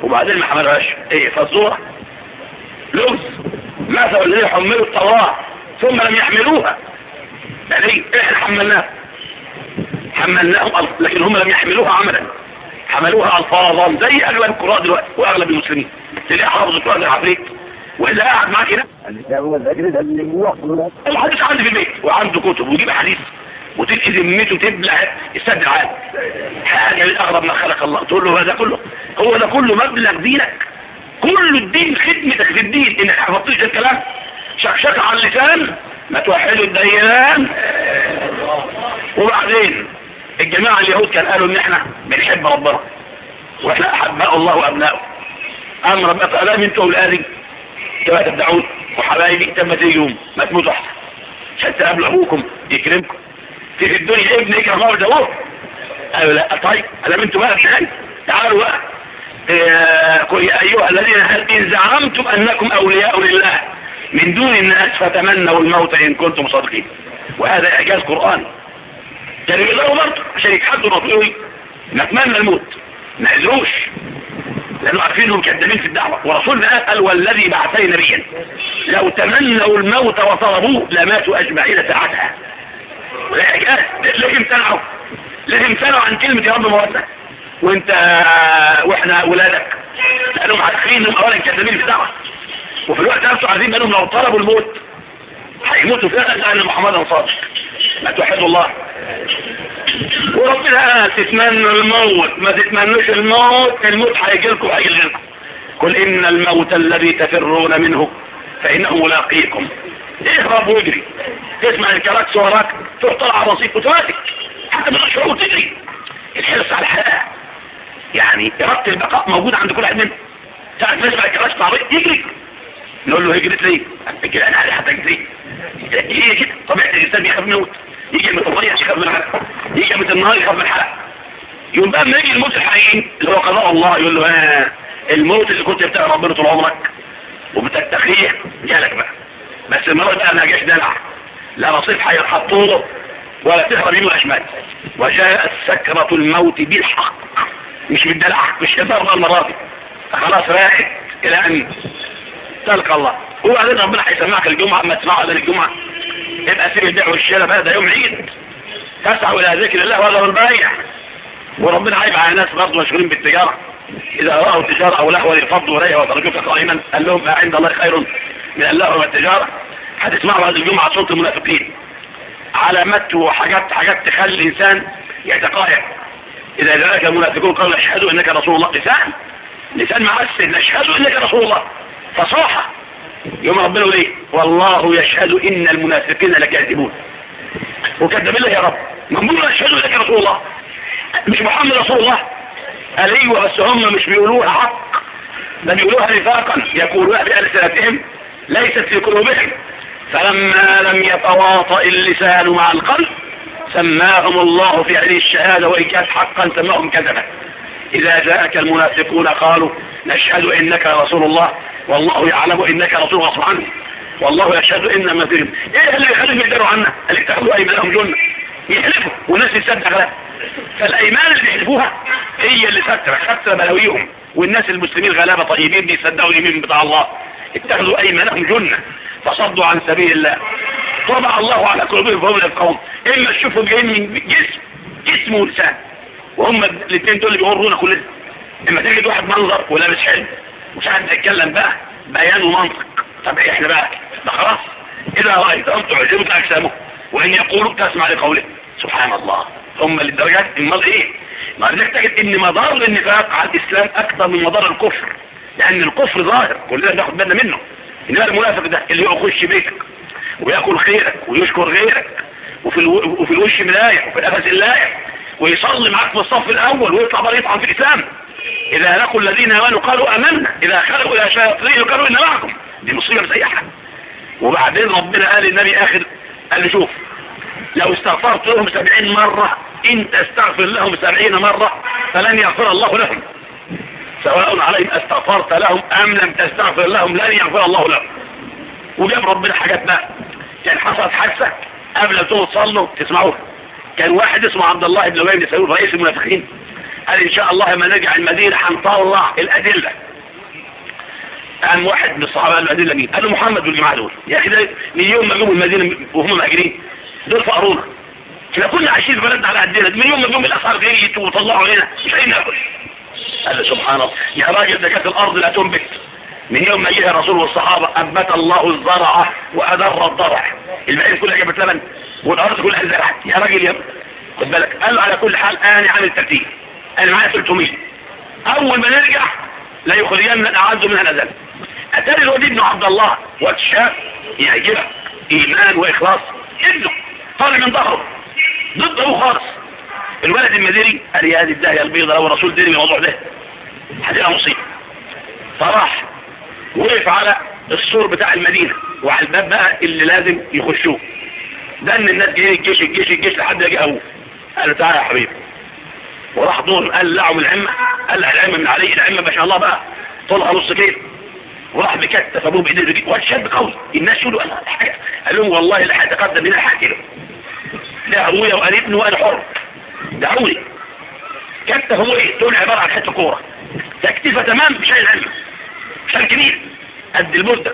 وبعدين ما حملوهاش ايه فالزورة لغز مثل الذين حملوا التوراة ثم لم يحملوها يعني احنا حملناها حملناهم لكن هم لم يحملوها عملا حملوها الفاظا زي اغلب القراء دلوقتي واغلب المسلمين تلاقي حافظ القرآن العفريت واللي قاعد معاك هنا الحديث عندي في البيت وعنده كتب ويجيب حديث وتلقي ذمته تبلع السد العالي حاجة من أغرب ما خلق الله تقول له هذا كله هو ده كله مبلغ دينك كل الدين خدمتك في الدين انك حفظتش الكلام شكشك على اللسان ما توحدوا الديان وبعدين الجماعة اليهود كان قالوا ان احنا بنحب ربنا واحنا احباء الله وابنائه امر بقى الام انتوا اولادي كما تدعون وحبايبي تم يوم ما تموتوا احسن عشان تقابلوا ابوكم يكرمكم في في الدنيا ابن يكرم الله ابوه قالوا لا طيب الم انتوا بقى ابنائي تعالوا بقى يا ايها الذين هل ان زعمتم انكم اولياء لله من دون الناس فتمنوا الموت ان كنتم صادقين وهذا اعجاز قرآن كانوا يقدروا برضه عشان يتحدوا الرسول نتمنى الموت ما قدروش لانه عارفين انهم كذابين في الدعوة ورسولنا قال والذي بعثني نبيا لو تمنوا الموت وطلبوه لماتوا اجمعين ساعتها ولا اعجاز ليه امتنعوا ليه امتنعوا عن كلمة يا رب موتنا وانت واحنا ولادك لانهم عارفين انهم اولا كذابين في الدعوة وفي الوقت نفسه عارفين انهم لو طلبوا الموت هيموتوا فعلا لان محمدا صادق ما توحدوا الله وربنا قال تتمنوا الموت ما تتمنوش الموت الموت هيجي لكم هيجي لكم قل ان الموت الذي تفرون منه فانه ملاقيكم اهرب واجري تسمع الكلاكس وراك تروح طلع رصيف اوتوماتيك حتى من الشعور تجري الحرص على الحياه يعني اراده البقاء موجوده عند كل واحد منا ساعه ما يسمع الكلاكس عربيه يجري نقول له هجرت ليه اجري انا علي حتى اجري يجي كده طبيعه الانسان بيخاف من الموت يجي من الطبيعه يخاف من الحرق يجي من النار يخاف من الحرق يوم بقى لما يجي الموت الحقيقي اللي هو قضاء الله يقول له آه الموت اللي كنت بتاع ربنا طول عمرك وبتتخيه جالك بقى بس المرة بقى ما جاش دلع لا نصيب حيحطوله ولا تهرب يمين ولا شمال وجاءت سكرة الموت بالحق مش بالدلع مش هزار بقى المرة دي خلاص راحت الى ان تلقى الله وبعدين ربنا هيسمعك الجمعة اما تسمعوا اذان الجمعة يبقى سيب البيع والشراء بقى ده يوم عيد تسعوا الى ذكر الله وهذا البايع وربنا عيب على ناس برضه مشغولين بالتجارة اذا رأوا التجارة او لهوا يفضوا اليها وتركوك قائما قال لهم ما عند الله خير من اللهو والتجارة هتسمعوا هذه الجمعة صوت المنافقين علامات وحاجات حاجات تخلي الانسان يتقايع اذا جاءك المنافقون قالوا اشهدوا انك رسول الله لسان لسان معسل اشهدوا انك رسول الله فصاحة يوم ربنا يقول ايه والله يشهد ان المنافقين لكاذبون وكذب الله يا رب مقبول يشهدوا انك رسول الله مش محمد رسول الله قال ايوه بس هم مش بيقولوها حق ده بيقولوها نفاقا يقولوها بألسنتهم ليست في قلوبهم فلما لم يتواطئ اللسان مع القلب سماهم الله في هذه الشهادة وإن كانت حقا سماهم كذبا إذا جاءك المنافقون قالوا نشهد إنك رسول الله والله يعلم إنك رسول غصب عنه والله يشهد إن ما فيهم إيه اللي يخليهم يقدروا عنا اللي اتخذوا أيمانهم جنة يحلفوا وناس يصدق لها فالأيمان اللي بيحلفوها هي اللي سترة سترة بلاويهم والناس المسلمين غلابة طيبين بيصدقوا اليمين بتاع الله اتخذوا أيمانهم جنة فصدوا عن سبيل الله طبع الله على قلوبهم فهم يفقهون إما تشوفوا جايين من جسم جسم ولسان وهم الاثنين دول اللي بيغرونا كلنا اما تجد واحد منظر ولابس حلم مش عارف يتكلم بقى بيان ومنطق طب احنا بقى ده خلاص اذا رايتهم تعجبك اجسامه وان يقولوا تسمع لقوله سبحان الله هم للدرجات امال ايه ما بدك تجد ان مضار النفاق على الاسلام اكثر من مضار الكفر لان الكفر ظاهر كلنا ناخد بالنا منه انما المنافق ده اللي يخش بيتك وياكل خيرك ويشكر غيرك وفي الو... وفي الوش ملايح وفي القفص اللايح ويصلي معاك في الصف الاول ويطلع بره يطعن في الاسلام اذا لقوا الذين امنوا قالوا امنا اذا خلقوا الى شياطين قالوا ان معكم دي مصيبه مسيحه وبعدين ربنا قال للنبي اخر قال له شوف لو استغفرت لهم سبعين مرة انت استغفر لهم سبعين مرة فلن يغفر الله لهم سواء عليهم استغفرت لهم ام لم تستغفر لهم لن يغفر الله لهم وجاب ربنا حاجات بقى كان حصلت حادثة قبل ما تصلوا تسمعوها كان واحد اسمه عبد الله بن ابي بن سلول رئيس المنافقين قال ان شاء الله لما نرجع المدينة هنطلع الادلة قام واحد من الصحابة قال له ادلة مين قال له محمد والجماعة دول يا اخي ده من يوم ما جم المدينة وهم مهاجرين دول فقرونا احنا كنا عايشين في بلدنا على قدنا من يوم ما جم الاسعار غليت وطلعوا هنا مش لاقيين ناكل قال له سبحان الله يا راجل ده كانت الارض لا تنبت من يوم ما جه الرسول والصحابة أنبت الله الزرع وأدر الضرع المعين كلها جابت لبن والأرض كلها زرعت يا راجل يا خد بالك قال له على كل حال أنا عامل ترتيب أنا معايا 300 أول ما نرجع لا يخرجن الأعز منها الأذل أتاني الوليد بن عبد الله والشاب يعجبك إيمان وإخلاص ابنه طالع من ظهره ضده خالص الولد المديري قال يا هذه الداهية البيضة لو الرسول دري الموضوع ده هتبقى مصيبة فراح وقف على السور بتاع المدينة وعلى الباب بقى اللي لازم يخشوه ده ان الناس جايين الجيش الجيش الجيش لحد ما جه ابوه قال له تعالى يا حبيبي وراح دور قال لعوا من العمة قال له العمة من عليه العمة ما شاء الله بقى طولها نص كيلو وراح بكتف ابوه بايديه رجل واد شاب قوي الناس يقولوا انا حاجه قال لهم والله لا هتقدم بنا حاجه له ده ابويا وقال ابنه وانا حر دعوني كتف هو ايه دول عباره عن حته كوره تكتيفه تمام بشاي العلم شال كبير قد المدة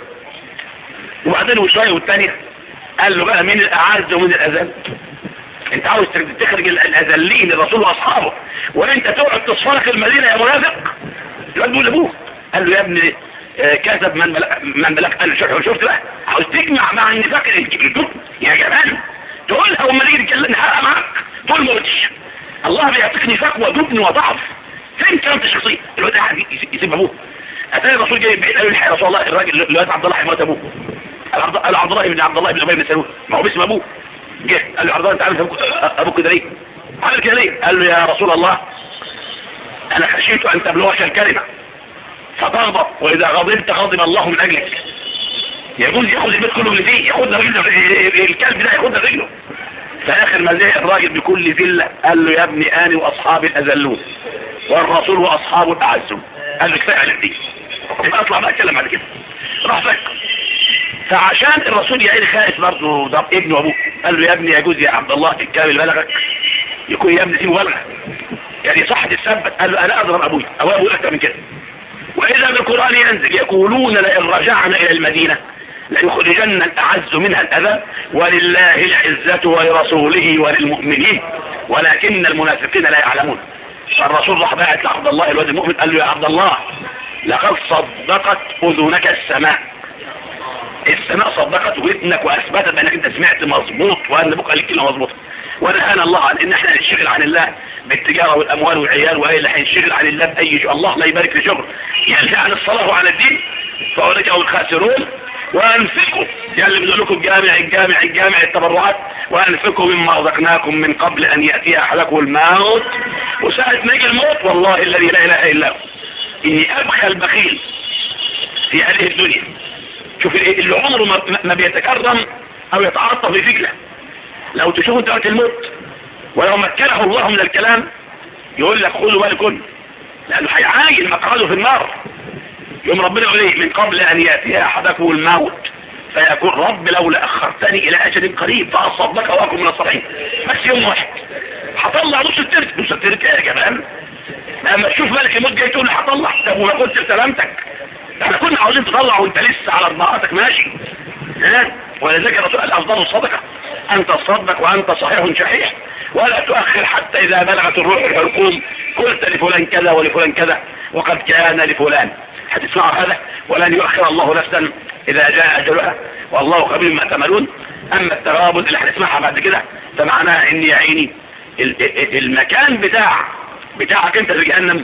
وبعدين وشوية والتانية قال له بقى مين الأعز ومين الأذل انت عاوز تخرج الأذلين الرسول وأصحابه وانت تقعد تصفرق المدينة يا منافق الواد بيقول لابوه قال له يا ابني آه كذب من ملك من ملك قال له شوف شفت بقى عاوز تجمع مع النفاق الجبن يا جمال تقولها وما نيجي نتكلم نحقق معاك تقول ما قلتش الله بيعطيك نفاق وجبن وضعف فين كانت الشخصية الواد قاعد يسيب ابوه اتاني الرسول جاي بعيد قال له رسول الله الراجل اللي عبد الله حمات ابوه قال عبد الله بن عبد الله بن ابي بن سلول ما هو باسم ابوه جه قال له عبد الله انت عارف ابوك كده ليه عامل كده ليه قال له يا رسول الله انا خشيت ان تبلغك الكلمه فتغضب واذا غضبت غضب الله من اجلك يجوز ياخذ البيت كله اللي فيه ياخد رجله الكلب ده ياخد رجله فاخر ما زهق الراجل بكل ذله قال له يا ابني اني واصحابي الاذلون والرسول واصحابه الاعزون قال له كفايه على دي يبقى اطلع بقى اتكلم بعد كده راح فك فعشان الرسول يا عيني خايف برضه ضرب ابنه وابوه قال له يا ابني يجوز يا عبد الله الكلام اللي بلغك يكون يا ابني فيه مبالغه يعني صح تثبت قال له انا اضرب ابوي او ابوي اكتر من كده واذا بالقران ينزل يقولون لئن رجعنا الى المدينه ليخرجن الاعز منها الاذى ولله العزه ولرسوله وللمؤمنين ولكن المنافقين لا يعلمون فالرسول راح باعت لعبد الله الواد المؤمن قال له يا عبد الله لقد صدقت اذنك السماء السماء صدقت ودنك واثبتت بانك انت سمعت مظبوط وان ابوك قال لك كلمه مظبوطه ونهانا الله عن ان احنا ننشغل عن الله بالتجاره والاموال والعيال وايه اللي هينشغل عن الله باي شيء الله لا يبارك في شغل ينهى عن الصلاه وعن الدين فاولئك هم الخاسرون وانفقوا يا اللي بنقول لكم الجامع الجامع الجامع التبرعات وانفقوا مما رزقناكم من قبل ان ياتي احدكم الموت وساعه ما يجي الموت والله الذي لا اله الا هو اني ابخل بخيل في هذه الدنيا شوف اللي عمره ما بيتكرم او يتعاطف في فكره لو تشوفوا دلوقتي الموت ولو مكنه الله من الكلام يقول لك خذوا بالكم لانه هيعاين مقعده في النار يوم ربنا يقول ايه من قبل ان ياتي احدكم الموت فيقول رب لولا اخرتني الى اجل قريب فاصدق واكن من الصالحين بس يوم واحد هطلع نص الترك نص الترك يا جمال لما تشوف ملك الموت جاي تقول لي هطلع طب وما قلت سلامتك احنا كنا عاوزين تطلع وانت لسه على اربعاتك ماشي ها ولذلك الرسول قال افضل الصدقه ان تصدق وانت صحيح شحيح ولا تؤخر حتى اذا بلغت الروح الحلقوم قلت لفلان كذا ولفلان كذا وقد كان لفلان هتسمعوا هذا ولن يؤخر الله نفسا اذا جاء اجلها والله خبير ما تعملون اما التغابن اللي هنسمعها بعد كده فمعناها ان يا عيني المكان بتاع بتاعك انت في جهنم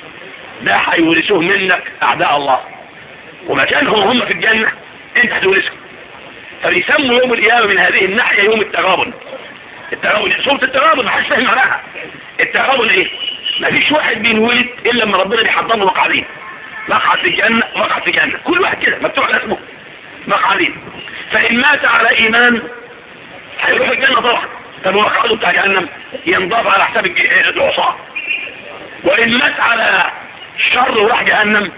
ده هيورثوه منك اعداء الله ومكانهم هم في الجنة انت هتورثهم فبيسموا يوم القيامة من هذه الناحية يوم التغابن التغابن صورة التغابن ما حدش فاهم معناها التغابن ايه ما فيش واحد بينولد الا لما ربنا بيحضر له مقعدين مقعد في الجنة مقعد في الجنة كل واحد كده مكتوب على اسمه مقعدين فان مات على ايمان هيروح الجنة طبعا طب مقعده بتاع جهنم ينضاف على حساب العصاه وإن مات على شر وراح جهنم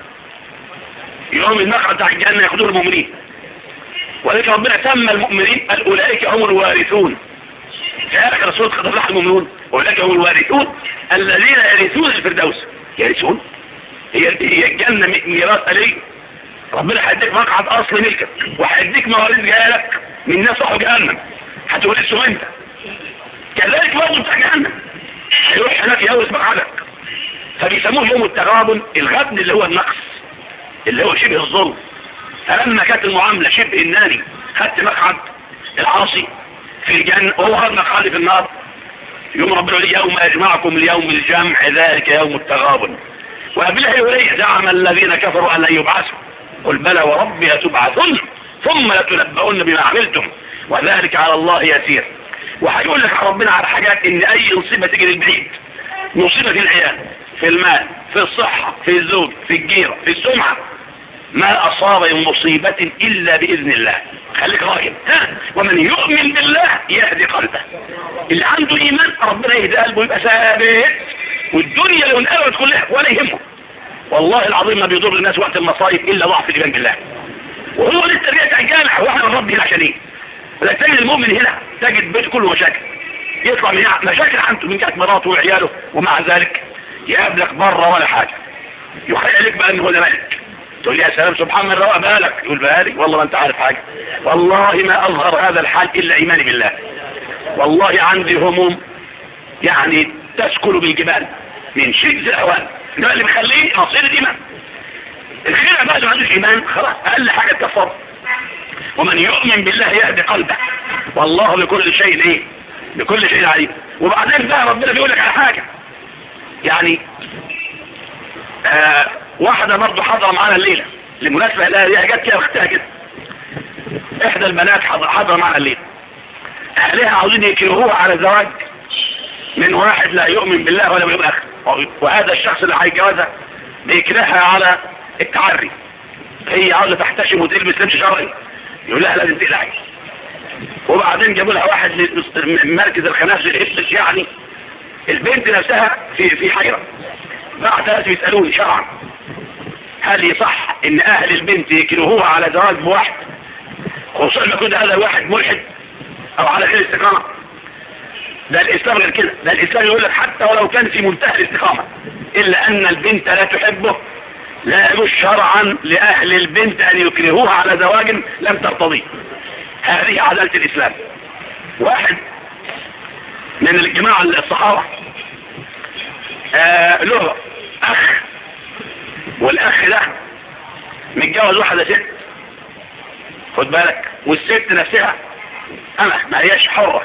يوم المقعد بتاع الجنة ياخدوه المؤمنين ولكن ربنا سمى المؤمنين قال أولئك هم الوارثون في اخر سوره قد افلح المؤمنون اولئك هم الوارثون الذين يرثون الفردوس يرثون هي هي الجنه ميراث الي ربنا هيديك مقعد اصل ملكك وهيديك مواريث جايه لك من ناس راحوا جهنم هتورثهم انت كذلك برضه بتاع جهنم هيروح هناك يورث مقعدك فبيسموه يوم التغابن الغبن اللي هو النقص اللي هو شبه الظلم فلما كانت المعاملة شبه الناري خدت مقعد العاصي في الجنة وهو خد مقعد في النار يوم ربنا يقول يوم يجمعكم ليوم الجمع ذلك يوم التغابن وقبلها يقول ايه زعم الذين كفروا ان لن يبعثوا قل بلى وربي لتبعثن ثم لتنبؤن بما عملتم وذلك على الله يسير وهيقول لك ربنا على حاجات ان اي مصيبه تيجي للبعيد مصيبه في العيال في المال في الصحه في الزوج في الجيره في السمعه ما أصاب من مصيبة إلا بإذن الله خليك راجل ها ومن يؤمن بالله يهدي قلبه اللي عنده إيمان ربنا يهدي قلبه يبقى ثابت والدنيا لو انقلبت كلها ولا يهمه والله العظيم ما بيضر الناس وقت المصايب إلا ضعف الإيمان بالله وهو لسه بيتع جامع واحنا الرب هنا عشان ايه ولا تجد المؤمن هنا تجد بيته كله مشاكل يطلع من مشاكل عنده من جهة مراته وعياله ومع ذلك يقابلك بره ولا حاجة يخيل لك بقى انه هو ده ملك تقول لي يا سلام سبحان من روى بالك يقول بالي والله ما انت عارف حاجة والله ما اظهر هذا الحال الا ايماني بالله والله عندي هموم يعني تسكل بالجبال من شدة الاهوال ده اللي بيخليه مصير الايمان الخير بقى ما عندوش ايمان خلاص اقل حاجة تكفر ومن يؤمن بالله يهدي قلبه والله بكل شيء ايه بكل شيء عليم وبعدين بقى ربنا بيقول لك على حاجة يعني آه واحدة برضه حاضرة معانا الليلة لمناسبة لا هي جت كده اختها كده احدى البنات حاضرة معانا الليلة اهلها عاوزين يكرهوها على الزواج من واحد لا يؤمن بالله ولا باليوم الاخر وهذا الشخص اللي هيتجوزها بيكرهها على التعري هي عاوزة تحتشم وتلبس لبس شرعي يقول لها لازم تقلعي وبعدين جابوا لها واحد من مركز الخنافس الهبس يعني البنت نفسها في في حيرة بعد ناس بيسألوني شرعا هل يصح ان اهل البنت يكرهوها على زواج بواحد خصوصا لما يكون هذا الواحد ملحد او على غير استقامة ده الاسلام غير كده ده الاسلام يقول لك حتى ولو كان في منتهى الاستقامة الا ان البنت لا تحبه لا يجوز شرعا لاهل البنت ان يكرهوها على زواج لم ترتضيه هذه عدالة الاسلام واحد من الجماعة الصحابة آه له اخ والاخ ده متجوز واحدة ست خد بالك والست نفسها انا ما هياش حرة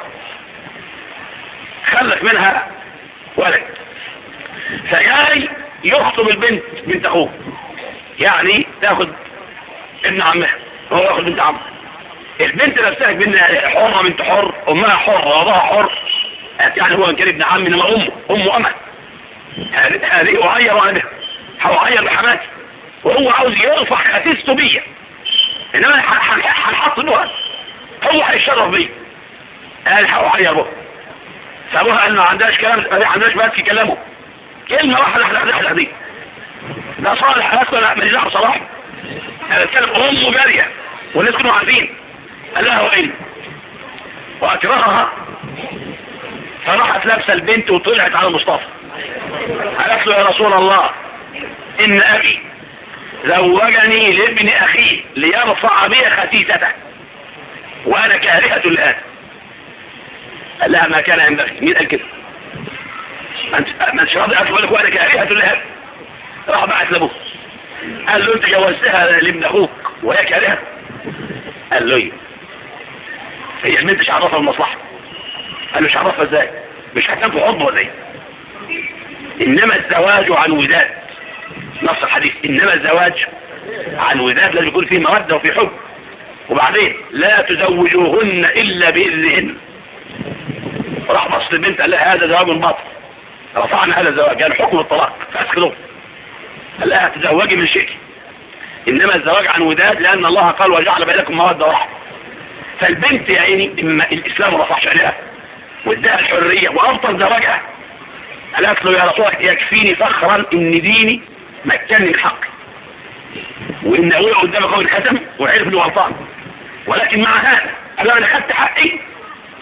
خلف منها ولد فجاي يخطب البنت بنت اخوه يعني تاخد ابن عمها هو ياخد بنت عمها البنت نفسها بنت حرة بنت حر امها حرة وابوها حر يعني هو كان ابن عمي انما امه امه امل هذه اعير عنها هعير بحماتي وهو عاوز يرفع خسيسته بيا انما هنحط بها هو هيشرف بيا قال هعير بها فابوها قال ما عندهاش كلام ما عندهاش بس يكلمه كلمة واحدة واحدة واحدة واحدة دي ده صالح هات ولا ماليش دعوه صلاح انا بتكلم امه جارية والناس كانوا عارفين قال لها وين واكرهها فراحت لابسه البنت وطلعت على مصطفى قالت له يا رسول الله ان ابي زوجني لابن اخيه ليرفع بي خسيسته وانا كارهة الان قال لها ما كان ينبغي مين قال كده ما انتش راضي اقول لك وانا كارهة الان راح بعت لابوه قال له انت جوزتها لابن اخوك وهي كارهة قال له ايه هي البنت مش عرفها المصلحة قال له مش عرفها ازاي مش هتنام في حضن ولا ايه انما الزواج عن وداد نص الحديث انما الزواج عن وداد لازم يكون فيه مودة وفي حب وبعدين لا تزوجوهن الا باذنهن راح بص البنت قال لها هذا زواج باطل رفعنا هذا الزواج يعني حكم الطلاق فاسكتوا قال لها تزوجي من شئتي انما الزواج عن وداد لان الله قال وجعل بينكم مودة ورحمة فالبنت يا عيني اما الاسلام رفع شأنها واداها الحرية وافضل زواجها قالت له يا رسول الله يكفيني فخرا ان ديني مكنني من حقي وان ابويا قدامك هو الختم وعرف انه غلطان ولكن مع هذا قال انا خدت حقي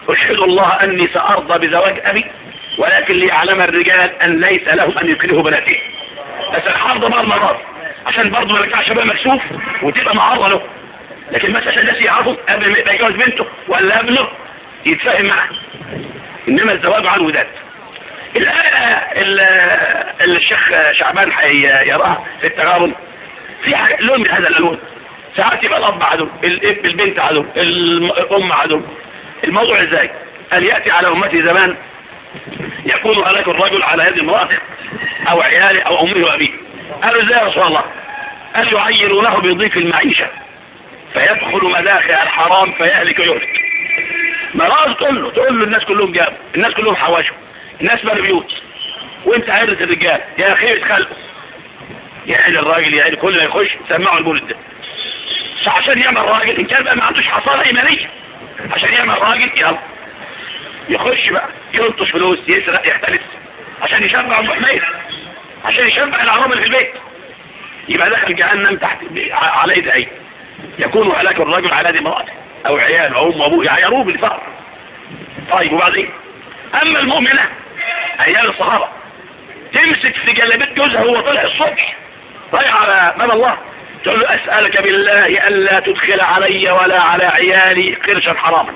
أشهد الله أني سأرضى بزواج أبي ولكن ليعلم الرجال أن ليس لهم أن يكرهوا بناتهم بس الحرض بقى المرات عشان برضه ما يرجعش بقى مكسوف وتبقى معارضة له لكن مثلا عشان الناس يعرفوا قبل ما يبقى يتجوز بنته ولا ابنه يتفاهم معاه إنما الزواج عن وداد الآية اللي الشيخ شعبان يراها في التغابن في لون من هذا الألوان ساعات يبقى الأب عدو البنت عدو الأم عدو الموضوع ازاي أن يأتي على أمتي زمان يكون هلاك الرجل على يد امرأته أو عياله أو أمه وأبيه قالوا ازاي يا رسول الله قال يعيرونه بضيف المعيشة فيدخل مداخل الحرام فيهلك ويهلك مرات تقول له تقول له الناس كلهم جابوا الناس كلهم حواشوا الناس بنوا بيوت وانت عيرة الرجال يا خير خلقه يعني الراجل يعني كل ما يخش سمعوا المولد ده فعشان يعمل راجل ان كان بقى ما عندوش حصانة ايمانية عشان يعمل راجل يلا يخش بقى يلطش فلوس يسرق يحتلس عشان يشبع المحمية عشان يشبع العرام اللي في البيت يبقى دخل جهنم تحت على ايد ايه يكون هلاك الرجل على يد امرأته او عياله او امه وابوه يعيروه بالفقر طيب وبعدين اما المؤمنة ايام الصحابة تمسك في جلبات جوزها وهو طلع الصبح رايح على باب الله تقول له اسألك بالله الا تدخل علي ولا على عيالي قرشا حراما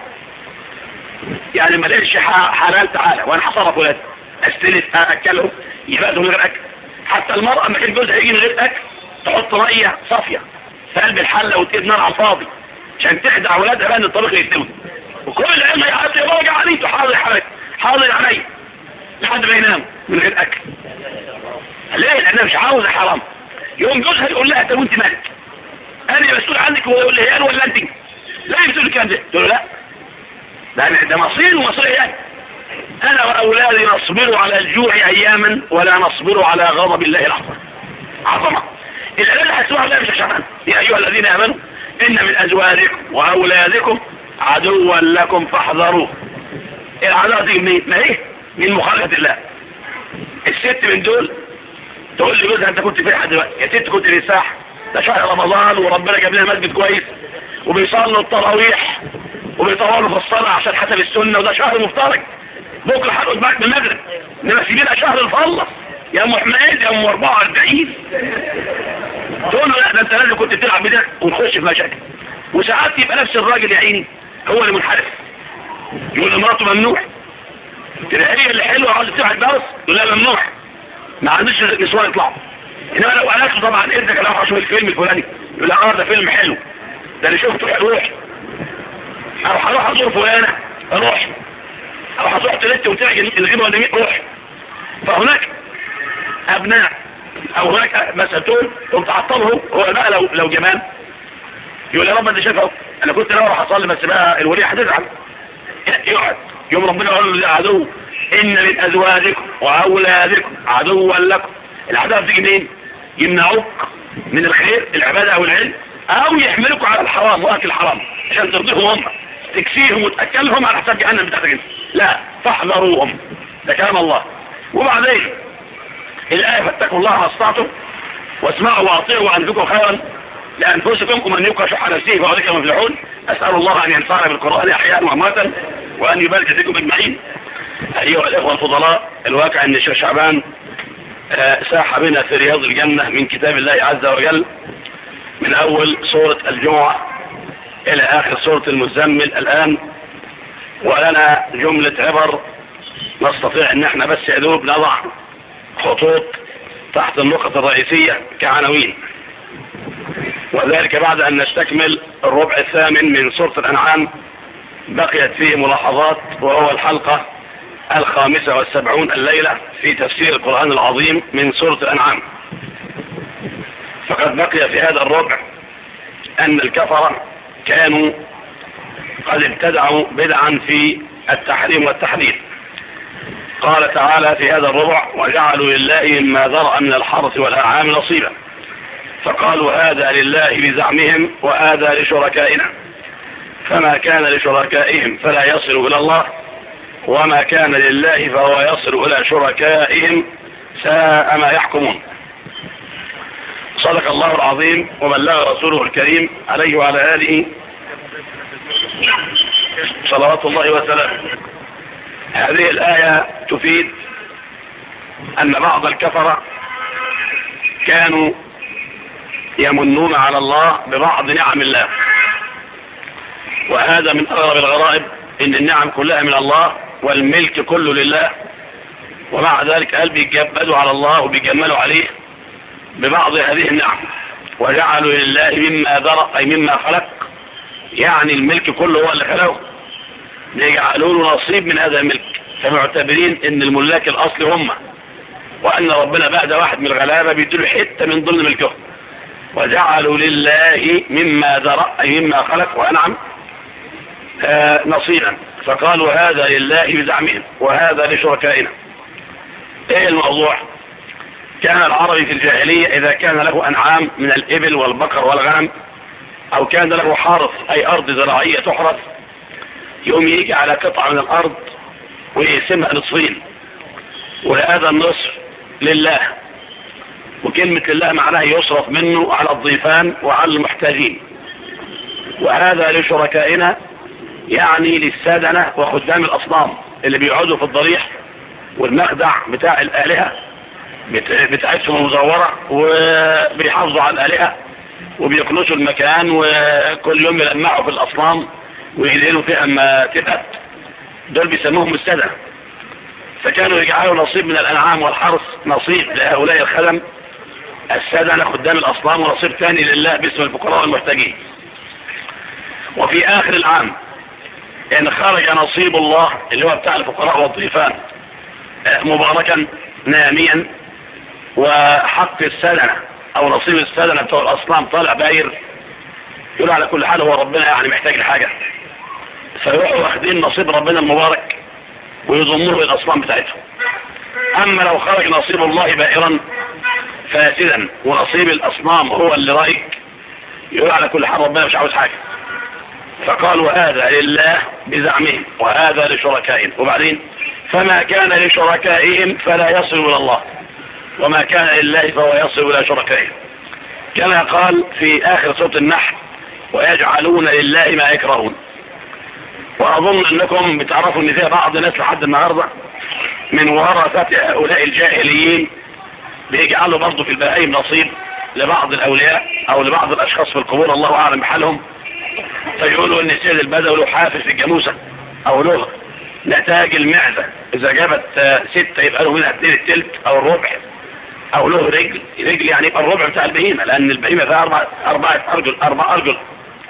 يعني ما لقيتش حلال تعالى وانا حصرف ولاد استلف اكلهم يفادوا من غير اكل حتى المرأة ما كان جوزها يجي من غير اكل تحط مية صافية في قلب الحلة وتقيد نار على الفاضي عشان تخدع ولادها بقى ان الطريق يستوي وكل العلم يعطي راجع عليه حاضر حضرتك حاضر علي لحد ما ينام من غير اكل ليه لانها مش عاوزة حرام يوم جوزها يقول لها طب وانت مالك انا مسؤول عنك ويقول لي انا ولا انت لا بتقول الكلام ده تقول له لا ده ده مصير ومصير يعني انا واولادي نصبر على الجوع اياما ولا نصبر على غضب الله لحظه عظمه العلم هتسمعوا ده مش عشان يا ايها الذين امنوا ان من ازواجكم واولادكم عدوا لكم فاحذروه العداوه دي منين ما ايه من مخالفه الله الست من دول تقول لي جوزها انت كنت فين لحد دلوقتي يا ست كنت في الساحه ده شهر رمضان وربنا جاب لنا مسجد كويس وبيصلوا التراويح وبيطولوا في الصلاه عشان حسب السنه وده شهر مفترج بكره هنقعد معاك بالمغرب انما سيبينا شهر نخلص يا ام حماد يا ام 44 تقول له لا ده انت لازم كنت بتلعب بده ونخش في مشاكل وساعات يبقى نفس الراجل يا عيني هو اللي منحرف يقول لمراته ممنوع تلاقي هي اللي حلوه عاوزه تفتح الدرس يقول لها ممنوع ما عندوش نسوان يطلعوا انما لو قالت له طبعا اذنك انا اشوف الفيلم الفلاني يقول لها اه ده فيلم حلو ده اللي شفته روح او هروح ازور فلانه روح او هتروح تلت وتعجن الغيبه ولا مين روح فهناك ابناء او هناك مثلا تقول تقوم تعطله هو بقى لو لو جمال يقول يا رب انت شايف اهو انا كنت ناوي اروح اصلي بس بقى الوليه هتزعل يقعد يوم ربنا يقول له عدو ان من ازواجكم واولادكم عدوا لكم العداوه بتيجي منين يمنعوك من الخير العباده او العلم او يحملكوا على الحرام واكل الحرام عشان ترضيهم هم تكسيهم وتاكلهم على حساب جهنم بتاعتك انت لا فاحذروهم ده كلام الله وبعدين الآية فاتقوا الله ما استطعتم واسمعوا واطيعوا وانفقوا خيرا لأنفسكم ومن يوقع شح نفسه فأولئك مفلحون أسأل الله أن ينفعنا بالقرآن أحيانا وأمواتا وأن يبارك فيكم أجمعين أيها الإخوة الفضلاء الواقع أن الشيخ شعبان ساح بنا في رياض الجنة من كتاب الله عز وجل من أول سورة الجمعة إلى آخر سورة المزمل الآن ولنا جملة عبر نستطيع ان احنا بس يدوب نضع خطوط تحت النقط الرئيسية كعناوين وذلك بعد ان نستكمل الربع الثامن من سورة الانعام بقيت فيه ملاحظات وهو الحلقة الخامسة والسبعون الليلة في تفسير القرآن العظيم من سورة الانعام فقد بقي في هذا الربع ان الكفرة كانوا قد ابتدعوا بدعا في التحريم والتحديد قال تعالى في هذا الربع وجعلوا لله مما ذرأ من الحرث والأنعام نصيبا فقالوا هذا لله بزعمهم وهذا لشركائنا فما كان لشركائهم فلا يصل إلى الله وما كان لله فهو يصل إلى شركائهم ساء ما يحكمون صدق الله العظيم وبلغ رسوله الكريم عليه وعلى آله صلوات الله وسلامه هذه الآية تفيد أن بعض الكفرة كانوا يمنون على الله ببعض نعم الله وهذا من أغرب الغرائب إن النعم كلها من الله والملك كله لله ومع ذلك قال بيجبدوا على الله وبيجملوا عليه ببعض هذه النعم وجعلوا لله مما ذرأ أي مما خلق يعني الملك كله هو اللي خلقه يجعلوا له نصيب من هذا الملك فمعتبرين ان الملاك الاصل هم وان ربنا بعد واحد من الغلابة بيديله حتة من ضمن ملكه وجعلوا لله مما ذرأ أي مما خلق وأنعم آه نصيبا فقالوا هذا لله بزعمهم وهذا لشركائنا ايه الموضوع كان العربي في الجاهلية اذا كان له انعام من الابل والبقر والغنم او كان له حارث اي ارض زراعية تحرث يوم يجي على قطعة من الارض ويقسمها نصفين وهذا النصف لله وكلمة لله معناها يصرف منه على الضيفان وعلى المحتاجين وهذا لشركائنا يعني للسادنة وخدام الأصنام اللي بيقعدوا في الضريح والمخدع بتاع الآلهة بتاعتهم المزورة وبيحافظوا على الآلهة وبيكنسوا المكان وكل يوم يلمعوا في الأصنام ويدينوا فيها اما تبقى دول بيسموهم السادنة فكانوا يجعلوا نصيب من الأنعام والحرث نصيب لهؤلاء الخدم السادنة خدام الأصنام ونصيب ثاني لله باسم الفقراء والمحتاجين وفي آخر العام ان خرج نصيب الله اللي هو بتاع الفقراء والضيفان مباركا ناميا وحق السدنة او نصيب السدنة بتوع الاصنام طالع باير يقول على كل حال هو ربنا يعني محتاج لحاجة فيروحوا واخدين نصيب ربنا المبارك ويضموه الاصنام بتاعتهم اما لو خرج نصيب الله بائرا فاسدا ونصيب الاصنام هو اللي رايك يقول على كل حال ربنا مش عاوز حاجة فقالوا هذا لله بزعمهم وهذا لشركائهم وبعدين فما كان لشركائهم فلا يصل إلى الله وما كان لله فهو يصل إلى شركائهم كما قال في آخر سورة النحل ويجعلون لله ما يكرهون وأظن أنكم بتعرفوا أن فيها بعض الناس لحد النهاردة من ورثة هؤلاء الجاهليين بيجعلوا برضه في البهائم نصيب لبعض الأولياء أو لبعض الأشخاص في القبور الله أعلم بحالهم فيقولوا ان السيد البدوي له حافل في الجاموسة او له نتاج المعزة اذا جابت ستة يبقى له منها اتنين التلت او الربع او له رجل رجل يعني يبقى الربع بتاع البهيمة لان البهيمة فيها اربعة, اربعة ارجل اربع ارجل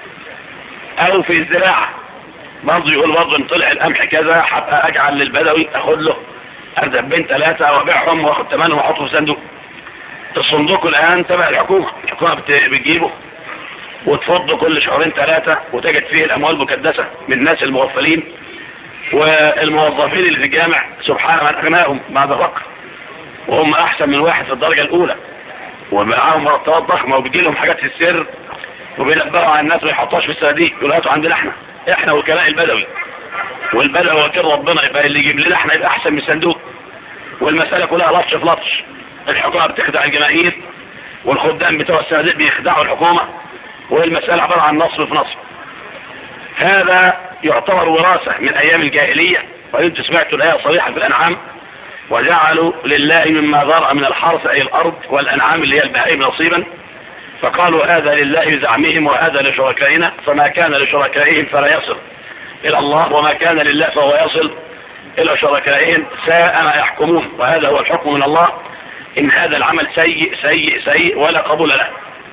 او في الزراعة برضه يقول برضه ان طلع القمح كذا هبقى اجعل للبدوي اخد له ارزبين ثلاثة وابيعهم واخد ثمانهم واحطه في صندوق الصندوق الان تبع الحكومة الحكومة بتجيبه وتفض كل شهرين ثلاثة وتجد فيه الأموال مكدسة من الناس المغفلين والموظفين اللي في الجامع سبحان من أغناهم بعد فقر وهم أحسن من واحد في الدرجة الأولى ومعاهم مرتبات ضخمة وبيجي لهم حاجات في السر وبينبهوا على الناس ما يحطوهاش في الصناديق يقولوا هاتوا عندنا احنا احنا وكلاء البدوي والبدوي وكيل ربنا يبقى اللي يجيب لنا احنا يبقى احسن من صندوق والمسألة كلها لطش في لطش الحكومة بتخدع الجماهير والخدام بتوع الصناديق بيخدعوا الحكومة والمسألة عبارة عن نصب في نصب هذا يعتبر وراثة من أيام الجاهلية وإنتم سمعتوا الآية صريحة في الأنعام وجعلوا لله مما ذرأ من الحرث أي الأرض والأنعام اللي هي البهائم نصيبا فقالوا هذا لله بزعمهم وهذا لشركائنا فما كان لشركائهم فلا يصل إلى الله وما كان لله فهو يصل إلى شركائهم ساء ما يحكمون وهذا هو الحكم من الله إن هذا العمل سيء سيء سيء ولا قبول له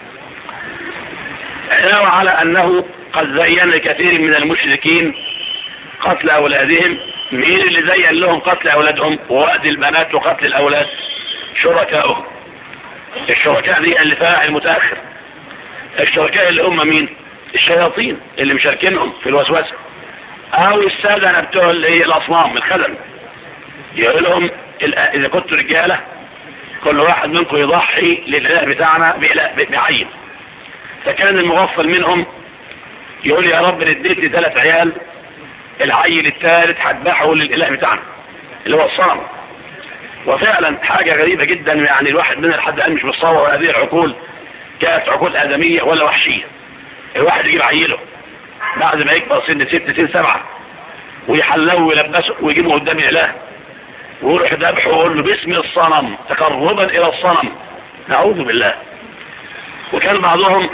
نوى على أنه قد زين لكثير من المشركين قتل أولادهم مين اللي زين لهم قتل أولادهم ووأد البنات وقتل الأولاد شركاؤهم الشركاء دي اللي فاعل متأخر الشركاء اللي هم مين الشياطين اللي مشاركينهم في الوسوسة او السادة بتوع الاصنام الخدم يقول لهم اذا كنتوا رجالة كل واحد منكم يضحي للاله بتاعنا بعين فكان المغفل منهم يقول يا رب اديت لي ثلاث عيال العيل الثالث هذبحه للاله بتاعنا اللي هو الصنم وفعلا حاجة غريبة جدا يعني الواحد منها لحد الان مش متصور هذه العقول كانت عقول آدمية ولا وحشية الواحد يجيب عيله بعد ما يكبر سن ست سن سبعة ويحلوه ويلبسه ويجيبه قدام اله ويروح ذبحه ويقول له باسم الصنم تقربا الى الصنم نعوذ بالله وكان بعضهم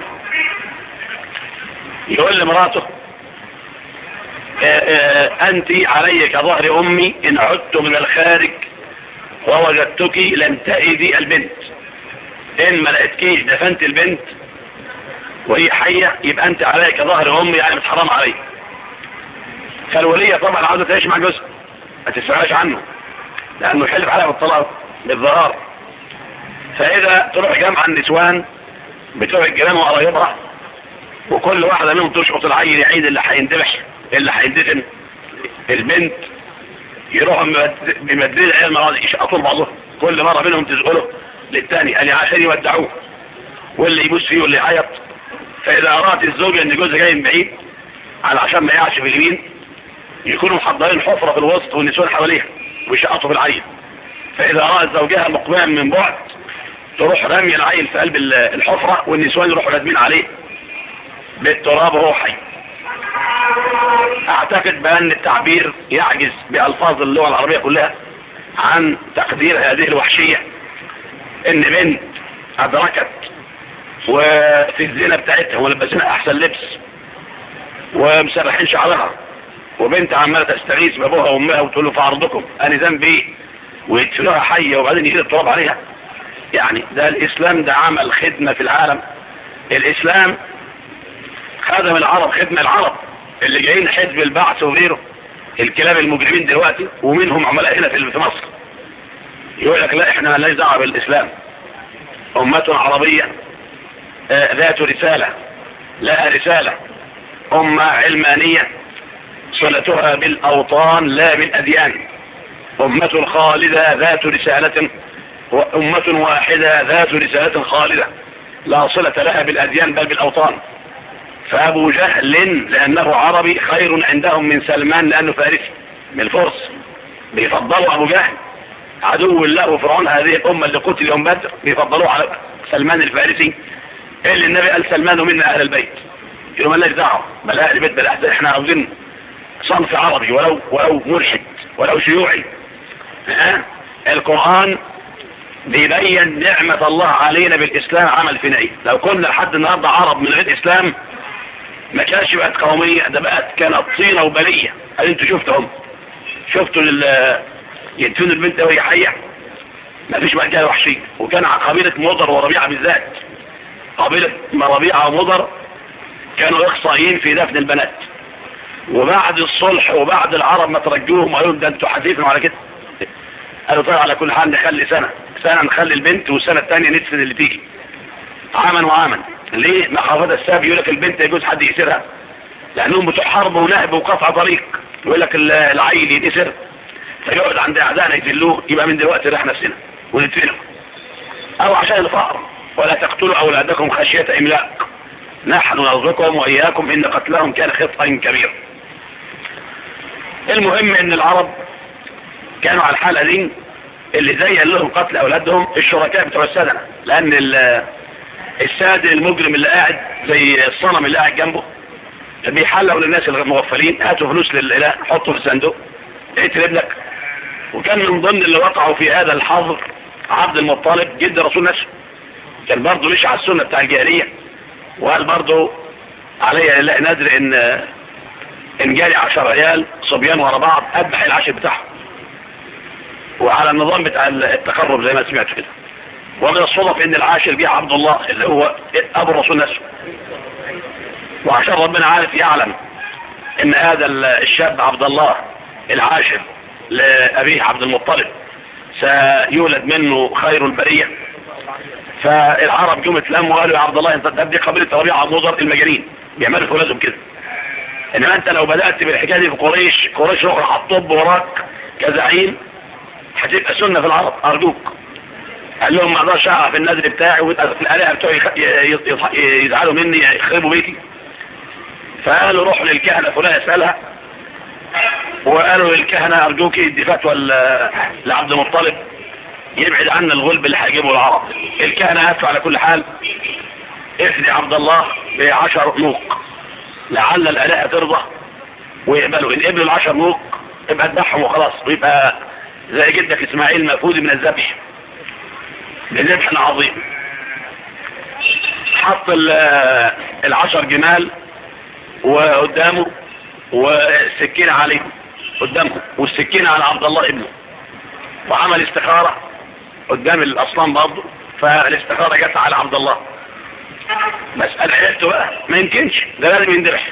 يقول لمراته انت علي كظهر امي ان عدت من الخارج ووجدتك لم تأذي البنت ان ما لقيتكيش دفنت البنت وهي حية يبقى انت علي كظهر امي يعني متحرم علي فالولية طبعا عاوزة تعيش مع جوزها ما تسمعش عنه لانه يحلف عليها بالطلاق بالظهار فاذا تروح جامعة النسوان بتوع الجيران وقرايبها وكل واحدة منهم تشقط العيل يعيد اللي هيندبح اللي هيندفن البنت يروحوا بمدين العيال مرة يشقطوا بعضهم كل مرة منهم تزقله للتاني قال عشان يودعوه واللي يبوس فيه واللي يعيط فإذا أراد الزوجة أن جوزها جاي من بعيد على عشان ما يعش في اليمين يكونوا محضرين حفرة في الوسط والنسوان حواليها ويشقطوا في العيل فإذا أراد زوجها مقبلا من بعد تروح رمي العيل في قلب الحفرة والنسوان يروحوا رادمين عليه بالتراب وهو حي اعتقد بان التعبير يعجز بألفاظ اللغة العربية كلها عن تقدير هذه الوحشية ان بنت ادركت وفي الزينة بتاعتها ولبسنا احسن لبس ومسرحين شعرها وبنت عمالة تستغيث بابوها وامها وتقول له في عرضكم انا ذنبي ويدفنوها حية وبعدين يجي التراب عليها يعني ده الاسلام ده عمل خدمة في العالم الاسلام خدم العرب خدمة العرب اللي جايين حزب البعث وغيره الكلاب المجرمين دلوقتي ومنهم عملاء هنا في مصر يقول لك لا احنا لا دعوه بالاسلام امة عربية آه ذات رسالة لها رسالة امة علمانية صلتها بالاوطان لا بالاديان امة خالدة ذات رسالة وامة واحدة ذات رسالة خالدة لا صلة لها بالاديان بل بالاوطان فابو جهل لانه عربي خير عندهم من سلمان لانه فارسي من الفرس بيفضلوا ابو جهل عدو الله وفرعون هذه الامة اللي قتل يوم بدر بيفضلوه على سلمان الفارسي اللي النبي قال سلمان منا اهل البيت يقولوا مالناش دعوه بل اهل البيت بالاحسن احنا عاوزين صنف عربي ولو ولو ملحد ولو شيوعي ها القرآن بيبين نعمة الله علينا بالإسلام عمل فينا ايه لو كنا لحد النهاردة عرب من غير إسلام ما كانش بقت قومية ده بقت كانت طينة وبلية هل انتوا شفتهم شفتوا لل يدفنوا البنت وهي حية ما فيش بقى وحشية وكان قبيلة مضر وربيعة بالذات قبيلة ربيعة ومضر كانوا اخصائيين في دفن البنات وبعد الصلح وبعد العرب ما ترجوهم وقالوا ده انتوا حديثهم على كده قالوا طيب على كل حال نخلي سنة سنة نخلي البنت والسنة الثانية ندفن اللي تيجي عاما وعاما ليه مخافة الساب يقول لك البنت يجوز حد يسيرها لانهم بتوع حرب ونهب وقطع طريق يقول لك العيل يتسر فيقعد عند اعدائنا يذلوه يبقى من دلوقتي راح نفسنا وندفنه او عشان الفقر ولا تقتلوا اولادكم خشية املاق نحن نرزقهم واياكم ان قتلهم كان خطأ كبير المهم ان العرب كانوا على الحالة دي اللي زين لهم قتل اولادهم الشركاء بتوع السدنة لان الساد المجرم اللي قاعد زي الصنم اللي قاعد جنبه بيحلوا للناس المغفلين هاتوا فلوس للاله حطوا في الصندوق اقتل ابنك وكان من ضمن اللي وقعوا في هذا الحظر عبد المطالب جد رسول نفسه كان برضه مش على السنة بتاع الجاهلية وقال برضه علي لله نادر ان ان جالي عشر عيال صبيان ورا بعض اذبح العشر بتاعهم وعلى النظام بتاع التقرب زي ما سمعت كده ومن الصدف ان العاشر جه عبد الله اللي هو ابو الرسول نفسه وعشان ربنا عارف يعلم ان هذا الشاب عبد الله العاشر لأبيه عبد المطلب سيولد منه خير البرية فالعرب جم اتلموا وقالوا يا عبد الله انت دي قبيلة ربيعة مضر المجانين بيعملوا في ولادهم كده انما انت لو بدأت بالحكاية دي في قريش قريش اخرى هتطب وراك كزعيم هتبقى سنة في العرب ارجوك قال لهم ما اقدرش اقع في النذر بتاعي والآلهة بتوعي يزعلوا مني يخربوا بيتي فقالوا روحوا للكهنة فلان يسألها وقالوا للكهنة ارجوك ادي فتوى لعبد المطلب يبعد عنا الغلب اللي هيجيبه العرب الكهنة هاتوا على كل حال افدي عبد الله بعشر نوق لعل الآلهة ترضى ويقبلوا إن قبلوا العشر نوق يبقى اذبحهم وخلاص ويبقى زي جدك إسماعيل مفوز من الذبح بذبح عظيم حط العشر جمال وقدامه والسكينة عليهم قدامهم والسكينة على عبد الله ابنه وعمل استخارة قدام الأصنام برضه فالاستخارة جت على عبد الله مسألة عيلته بقى ما يمكنش ده لازم يندرح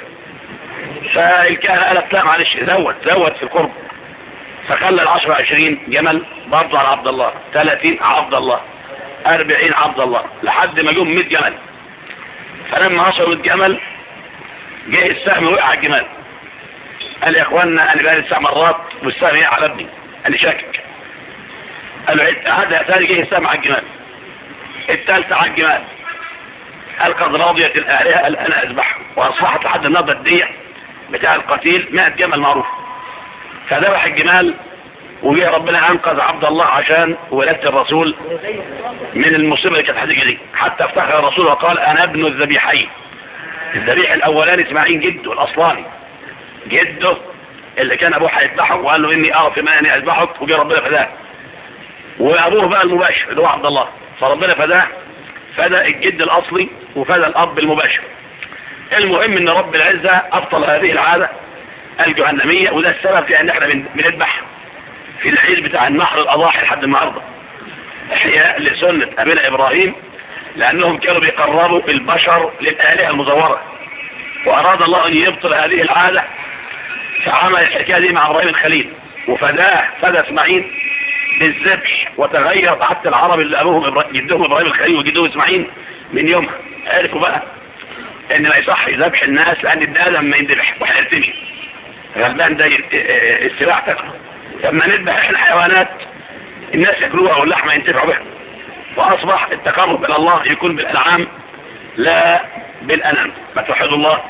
فالكهنة قالت لا معلش زود زود في القرب فخلى العشرة عشرين جمل برضه على عبد الله ثلاثين عبد الله أربعين عبد الله لحد ما جم 100 جمل فلما وصلوا الجمل جه السهم وقع على الجمال قال يا اخوانا انا بقى تسع مرات والسهم يقع على ابني انا شاكك قالوا هذا ثاني جه السهم على الجمال الثالثة على الجمال قال قد راضيت الآلهة قال انا اذبحهم واصبحت لحد النهارده الدية بتاع القتيل 100 جمل معروف فذبح الجمال وجه ربنا انقذ عبد الله عشان ولادة الرسول من المصيبة اللي كانت هتيجي دي حتى افتخر الرسول وقال انا ابن الذبيحين الذبيح الاولاني اسماعيل جده الاصلاني جده اللي كان ابوه هيذبحه وقال له اني ارى في ما اني اذبحك وجه ربنا فداه وابوه بقى المباشر اللي هو عبد الله فربنا فداه فدى الجد الاصلي وفدى الاب المباشر المهم ان رب العزة ابطل هذه العادة الجهنمية وده السبب في ان احنا بنذبح في العيد بتاع النحر الاضاحي لحد النهارده احياء لسنة ابينا ابراهيم لانهم كانوا بيقربوا البشر للآلهة المزورة واراد الله ان يبطل هذه العادة فعمل الحكاية دي مع ابراهيم الخليل وفداه فدى اسماعيل بالذبح وتغير حتى العرب اللي ابوهم إبراهيم جدهم ابراهيم الخليل وجدهم اسماعيل من يومها عرفوا بقى ان ما يصح ذبح الناس لان الادم ما يندبح وهيرتمي غلبان ده السباع تاكله لما نذبح احنا حيوانات الناس ياكلوها واللحمه ينتفعوا بها واصبح التقرب الى الله يكون بالانعام لا بالانام ما توحدوا الله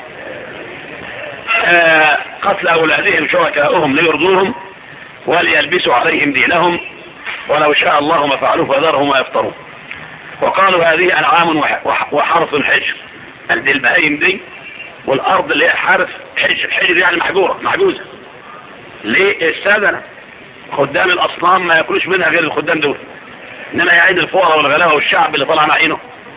آه قتل اولادهم شركاؤهم ليرضوهم وليلبسوا عليهم دينهم ولو شاء الله ما فعلوه فذرهم ويفطرون وقالوا هذه انعام وحرث حجر دي البهايم دي والارض اللي هي حرث حجر حجر يعني محجورة محجوزة ليه السادة خدام الاصنام ما ياكلوش منها غير الخدام دول انما يعيد الفقراء والغلابة والشعب اللي طلع عينه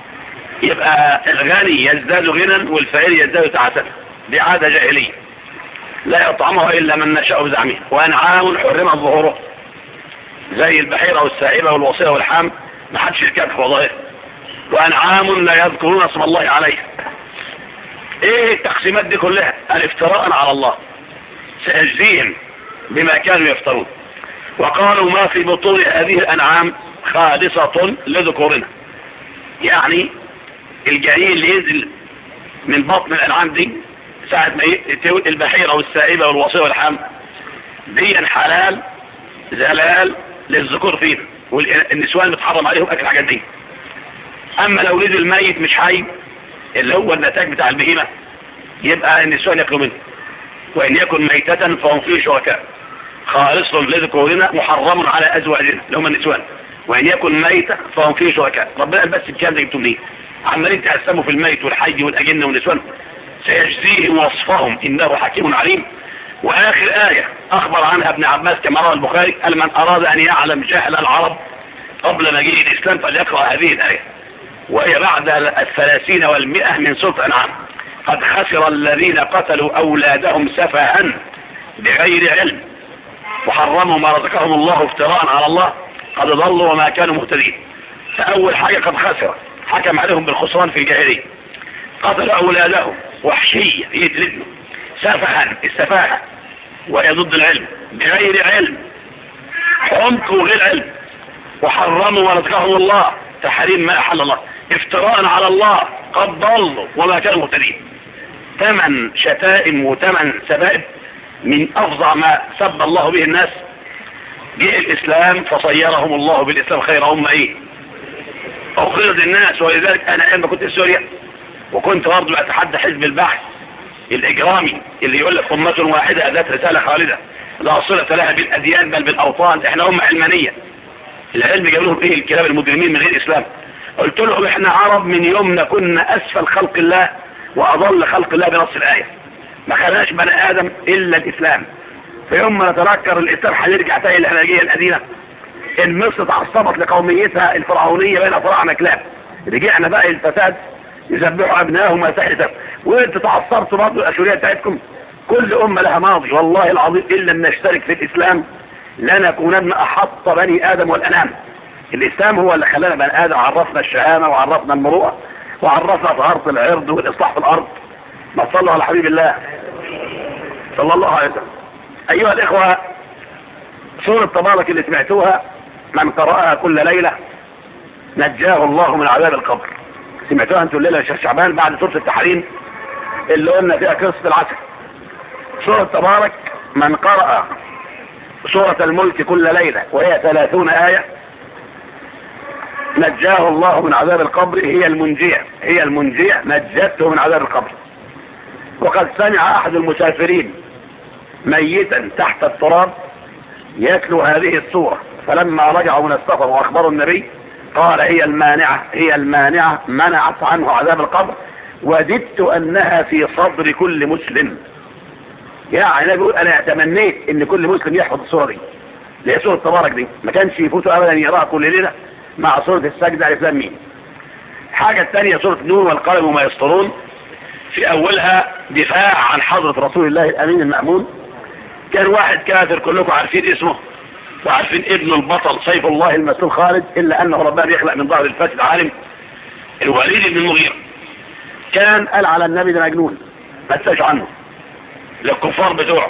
يبقى الغني يزداد غنى والفقير يزداد تعاسة دي عادة جاهلية لا يطعمها إلا من نشاء بزعمه وأنعام حرمت ظهوره زي البحيرة والسائبة والوصية والحام ما حدش يركبها وظاهر وأنعام لا يذكرون اسم الله عليه ايه التقسيمات دي كلها الافتراء على الله سيجزيهم بما كانوا يفترون وقالوا ما في بطون هذه الأنعام خالصة لذكورنا يعني الجنين اللي ينزل من بطن الأنعام دي ساعة ما يتوت البحيرة والسائبة والوصية والحام دي حلال زلال للذكور فيه والنسوان متحرم عليهم أكل الحاجات دي أما لو نزل الميت مش حي اللي هو النتاج بتاع البهيمة يبقى النسوان يأكلوا منه وإن يكن ميتة فهم فيه شركاء خالص لذكورنا محرم على أزواجنا اللي هم النسوان وإن يكن ميتة فهم فيه شركاء ربنا قال بس الكلام ده جبتم ليه عمالين تقسموا في الميت والحي والأجنة والنسوان سيجزيهم وصفهم إنه حكيم عليم وآخر آية أخبر عنها ابن عباس كما روى البخاري قال من أراد أن يعلم جهل العرب قبل مجيء الإسلام فليقرأ هذه الآية وهي بعد الثلاثين والمئة من سورة أنعام قد خسر الذين قتلوا أولادهم سفها بغير علم وحرموا ما رزقهم الله افتراء على الله قد ضلوا وما كانوا مهتدين فأول حاجة قد خسر حكم عليهم بالخسران في الجاهلية قتلوا أولادهم وحشية يتلدوا سفها السفاهة وهي ضد العلم بغير علم حمق وغير علم وحرموا ورزقهم الله تحريم ما أحل الله افتراء على الله قد ضلوا وما كانوا مهتدين ثمن شتائم وثمن سبائب من أفظع ما سب الله به الناس جاء الإسلام فصيرهم الله بالإسلام خير هم إيه أخرج الناس ولذلك أنا لما كنت في سوريا وكنت برضه أتحدى حزب البحث الإجرامي اللي يقول لك أمة واحدة ذات رسالة خالدة لا صلة لها بالأديان بل بالأوطان احنا أمة علمانية العلم جاب لهم ايه الكلام المجرمين من غير إسلام قلت لهم احنا عرب من يومنا كنا أسفل خلق الله وأضل خلق الله بنص الآية ما خلاش بني ادم الا الاسلام في يوم ما نتذكر الاسلام هنرجع تاني للهلاجيه القديمه ان مصر تعصبت لقوميتها الفرعونيه بين فراعنه كلاب رجعنا بقى الفساد يذبحوا ابنائهم ويسحتهم وانتوا تعصبتوا برضه الاشوريه بتاعتكم كل امه لها ماضي والله العظيم الا ان نشترك في الاسلام لنكونن احط بني ادم والانام الاسلام هو اللي خلانا بني ادم عرفنا الشهامه وعرفنا المروءه وعرفنا طهاره العرض والاصلاح في الارض ما صلوا على حبيب الله صلى الله عليه وسلم ايها الاخوه سوره تبارك اللي سمعتوها من قرأها كل ليله نجاه الله من عذاب القبر سمعتوها انتوا الليله يا شيخ شعبان بعد سوره التحريم اللي قلنا فيها قصه العسل سوره تبارك من قرأ سورة الملك كل ليلة وهي ثلاثون آية نجاه الله من عذاب القبر هي المنجية هي المنجية نجته من عذاب القبر وقد سمع أحد المسافرين ميتا تحت التراب يتلو هذه السورة فلما رجعوا من السفر وأخبروا النبي قال هي المانعة هي المانعة منعت عنه عذاب القبر وددت أنها في صدر كل مسلم يعني انا بيقول انا تمنيت ان كل مسلم يحفظ الصورة دي اللي هي سورة تبارك دي ما كانش يفوته ابدا يقراها كل ليلة مع سورة السجدة على فلان مين حاجة الثانية سورة نور والقلم وما يسطرون في اولها دفاع عن حضرة رسول الله الامين المأمون كان واحد كافر كلكم عارفين اسمه وعارفين ابن البطل سيف الله المسلول خالد الا انه ربنا بيخلق من ظهر الفاسد عالم الوليد بن المغيرة كان قال على النبي ده مجنون ما تسألش عنه للكفار بتوعه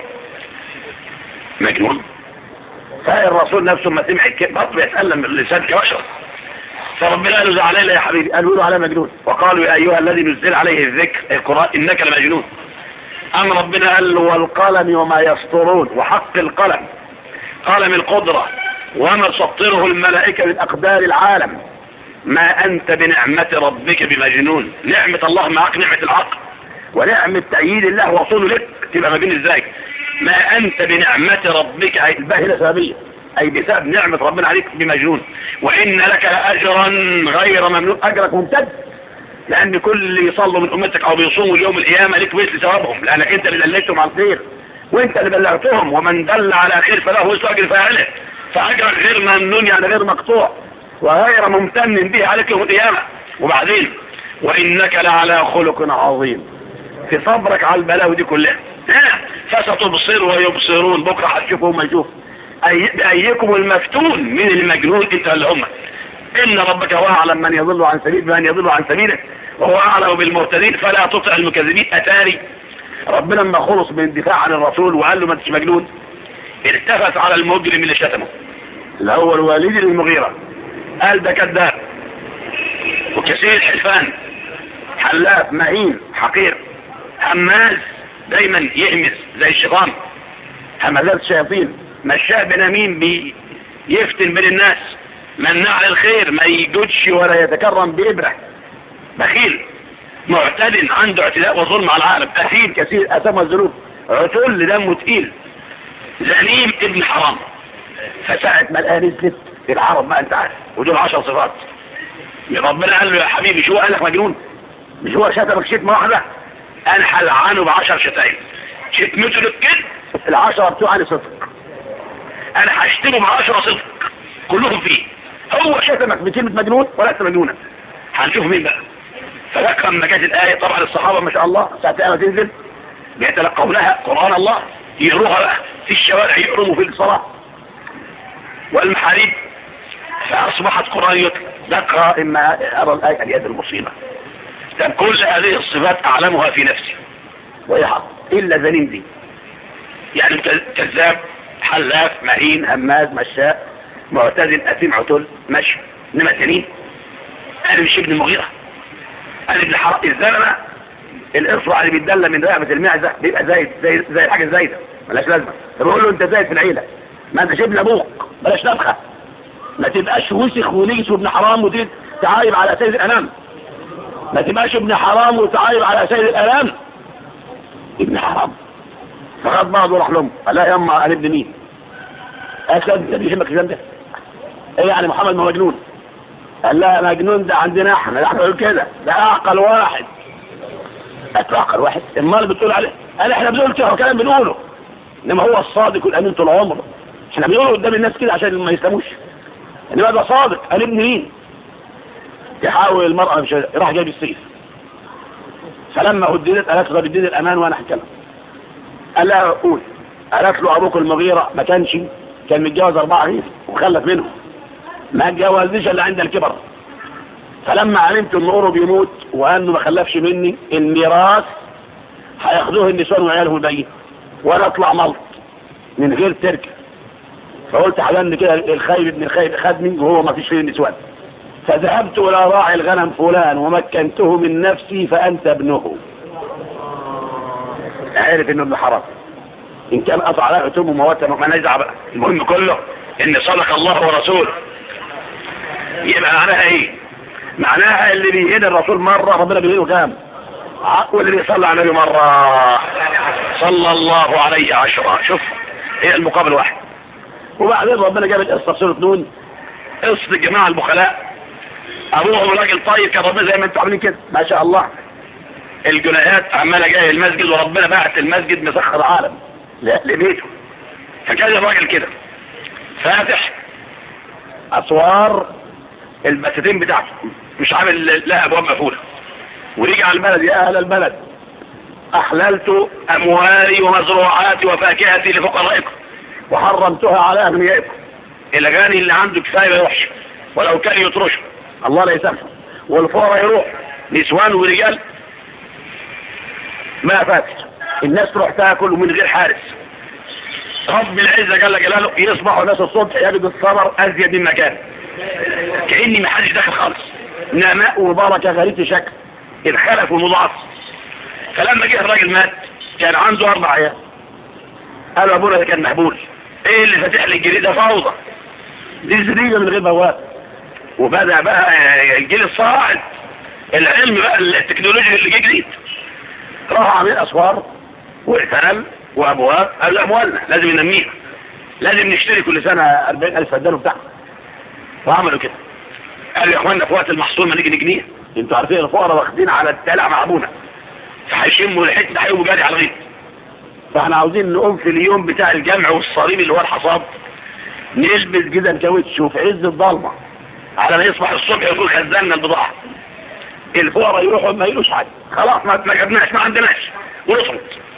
مجنون فالرسول نفسه ما سمع بطل يتألم من اللسان كبشر فربنا قال له زعلان يا حبيبي قالوا له على مجنون وقالوا يا أيها الذي نزل عليه الذكر القرآن إنك لمجنون أم ربنا قال له والقلم وما يسطرون وحق القلم قلم القدرة وما سطره الملائكة من أقدار العالم ما أنت بنعمة ربك بمجنون نعمة الله معك نعمة العقل ونعمة تأييد الله وصوله لك تبقى مجنون ازاي ما أنت بنعمة ربك أي الباهلة سببية أي بسبب نعمة ربنا عليك بمجنون وإن لك لأجرا غير ممنون أجرك ممتد لأن كل اللي يصلوا من أمتك أو بيصوموا اليوم القيامة لك مثل ثوابهم لأنك أنت اللي دلتهم على الخير وأنت اللي بلغتهم ومن دل على خير فله وسط أجر فاعله فأجرك غير ممنون يعني غير مقطوع وغير ممتن به عليك يوم القيامة وبعدين وإنك لعلى خلق عظيم في صبرك على البلاوي دي كلها فستبصر ويبصرون بكرة هتشوفوا هم يشوفوا أي أيكم المفتون من المجنون انت اللي هم إن ربك هو أعلم من يضل عن سبيل من يضل عن سبيله وهو أعلم بالمهتدين فلا تطع المكذبين أتاري ربنا لما خلص من الدفاع عن الرسول وقال له ما انتش مجنون التفت على المجرم اللي شتمه اللي هو الوالد المغيرة قال ده كذاب وكثير حلفان حلاف مهين حقير هماز دايما يهمس زي الشيطان همزات الشياطين مشاء بنميم بيفتن بين الناس مناع للخير ما يجدش ولا يتكرم بإبرة بخيل معتد عنده اعتداء وظلم على العالم أثيل كثير أثم الذنوب عتل دمه تقيل زنيم ابن حرام فساعة ما الآن نزلت في العرب ما انت عارف ودول عشر صفات ربنا قال له يا حبيبي شو قال لك مجنون مش هو شتمك شتمة واحدة انا هلعنه بعشر شتايم شتمته للكذب العشرة بتوعني صدق انا هشتمه بعشرة صدق كلهم فيه هو شتمك بكلمة مجنون ولا انت مجنونة هنشوف مين بقى فذكر لما جت الآية طبعا الصحابة ما شاء الله ساعة الآية تنزل بيتلقونها قرآن الله يقروها بقى في الشوارع يقرموا في الصلاة والمحاريب فأصبحت قرآن يتلى ذكر إما أرى الآية اليد المصيبة كان كل هذه الصفات أعلمها في نفسي وهي حق إلا ذنين دي يعني كذاب حلاف مهين هماز مشاء معتزل أثيم عتل مشي إنما تنين أنا مش ابن المغيرة أنا ابن حرق الزلمة الإصبع اللي بيتدلى من رقبة المعزة بيبقى زايد زي, زي الحاجة الزايدة ملاش لازمة فبقول له أنت زايد في العيلة ما أنتش ابن أبوك بلاش نفخة ما تبقاش وسخ وليس وابن حرام وتيجي تعايب على سيد الأنام ما تبقاش ابن حرام وتعايب على سيد الألام ابن حرام فقط بعض وراح لهم قال لا يما قال ابن مين أسد ده بيهمك الكلام ده ايه يعني محمد ما مجنون قال لا مجنون ده عندنا احنا نحن نقول كده ده اعقل واحد قالت له عقل واحد امال بتقول عليه قال احنا بنقول كده كلام بنقوله انما هو الصادق الامين طول عمره احنا بنقوله قدام الناس كده عشان ما يسلموش انما ده صادق قال ابن مين يحاول المرأة مش راح جايب السيف فلما هددت قالت له بدين الامان وانا احكي لها قال لها قول قالت له ابوك المغيرة ما كانش كان متجوز اربعة غير وخلف منهم ما اتجوزنيش الا عند الكبر فلما علمت ان قرب يموت وانه ما خلفش مني الميراث هياخدوه النسوان وعياله الباقيين وانا اطلع ملط من غير تركه فقلت حلمني كده الخايب ابن الخايب خدني وهو ما فيش فيه النسوان فذهبت الى راعي الغنم فلان ومكنته من نفسي فانت ابنه عرف انه ابن حرام ان كان قطع على عتوم وموت ما نزع بقى المهم كله ان صدق الله ورسوله يبقى معناها ايه معناها اللي بيهين الرسول مرة ربنا بيهينه كام واللي بيصلي على النبي مرة صلى الله عليه عشرة شوف هي المقابل واحد وبعدين ربنا جاب القصة في سورة نون قصة الجماعة البخلاء ابوهم راجل طيب كان ربنا زي ما انتم عاملين كده ما شاء الله الجنيهات عماله جايه المسجد وربنا بعت المسجد مسخر العالم لا لبيته فكان الراجل كده فاتح اسوار البساتين بتاعته مش عامل لا ابواب مقفوله ورجع البلد يا اهل البلد احللت اموالي ومزروعاتي وفاكهتي لفقرائكم وحرمتها على اغنيائكم الاغاني اللي عنده كفايه ما يروحش ولو كان يطرشه الله لا يسامحه والفقراء يروح نسوان ورجال ما فات الناس تروح تاكل من غير حارس رب العزة جل جلاله يصبح الناس الصبح يجد الثمر ازيد من مكان كأني ما حدش داخل خالص نماء وبركة غريب شكل الخلف والمضاعف فلما جه الراجل مات كان عنده اربع عيال قالوا ابونا ده كان مهبول ايه اللي فاتح لي الجريد ده فوضى دي زريبه من غير بواب وبدأ بقى الجيل الصاعد العلم بقى التكنولوجيا اللي جه جديد راحوا عاملين اسوار وقتال وابواب قال اموالنا لازم ننميها لازم نشتري كل سنة 40000 فدان وبتاع وعملوا كده قالوا يا اخوانا في وقت المحصول ما نيجي نجنيه انتوا عارفين الفقراء واخدين على الدلع مع ابونا فهيشموا ريحتنا هيقوموا جاري على الغيط فاحنا عاوزين نقوم في اليوم بتاع الجمع والصليب اللي هو الحصاد نلبس جدا كاوتش وفي عز الضلمه على ما يصبح الصبح يكون خزاننا البضاعه الفقراء يروحوا ما يلوش حاجه خلاص ما ما جبناش ما عندناش ونصمت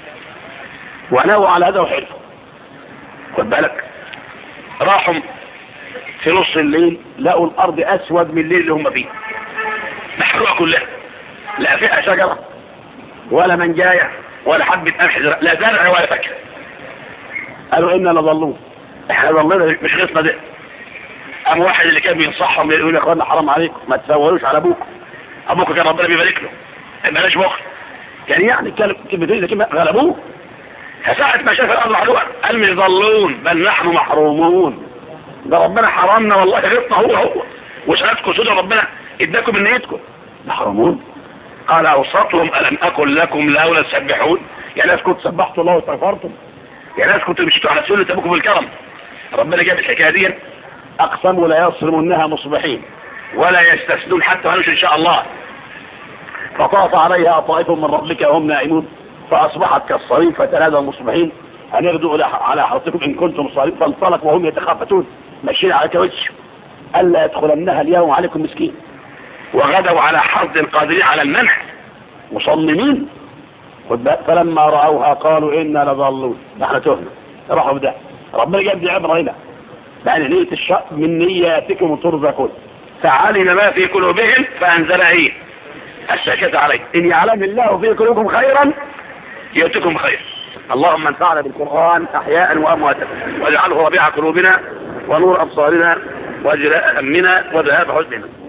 ونووا على هذا وحلفوا خد بالك راحوا في نص الليل لقوا الارض اسود من الليل اللي هم فيه محروقه كلها لا فيها شجره ولا منجايه ولا حبه قمح زرع لا زرع ولا فاكهه قالوا انا لضلون احنا ضلينا مش غيصنا ده قام واحد اللي كان بينصحهم يقول يا اخوانا حرام عليكم ما تسولوش على ابوكم ابوكم كان ربنا بيبارك له بلاش بخل كان يعني كلمتين زي كلمه غلبوه فساعة ما شاف الأرض محروقة قال مش ضلون بل نحن محرومون ده ربنا حرمنا والله غطنا هو هو وسألتكم سودة ربنا اداكم من نيتكم محرومون قال أوسطهم ألم أكن لكم لولا تسبحون يا ناس كنت سبحتوا الله واستغفرتم يا ناس كنت مشيتوا على سنة أبوكم بالكرم ربنا جاب الحكاية دي أقسموا لا يصرمونها مصبحين ولا يستسدون حتى ولوش إن شاء الله فطاف عليها طائف من ربك وهم نائمون فأصبحت كالصريم فتنادى المصبحين أن يغدوا على حرثكم إن كنتم صارمين فانطلق وهم يتخافتون ماشيين على كوتش ألا يدخلنها اليوم عليكم مسكين وغدوا على حرث قادرين على المنح مصممين خد بالك فلما رأوها قالوا إنا لضالون نحن تهنا راحوا بده ربنا جاب دي عبرة هنا يعني نية الشق من نياتكم ترزقون فعلم ما في قلوبهم فأنزل إيه السكت عليه إن يعلم الله في قلوبكم خيرا يأتكم خير اللهم انفعنا بالقرآن أحياء وأمواتا واجعله ربيع قلوبنا ونور أبصارنا وجلاء أمنا وذهاب حزننا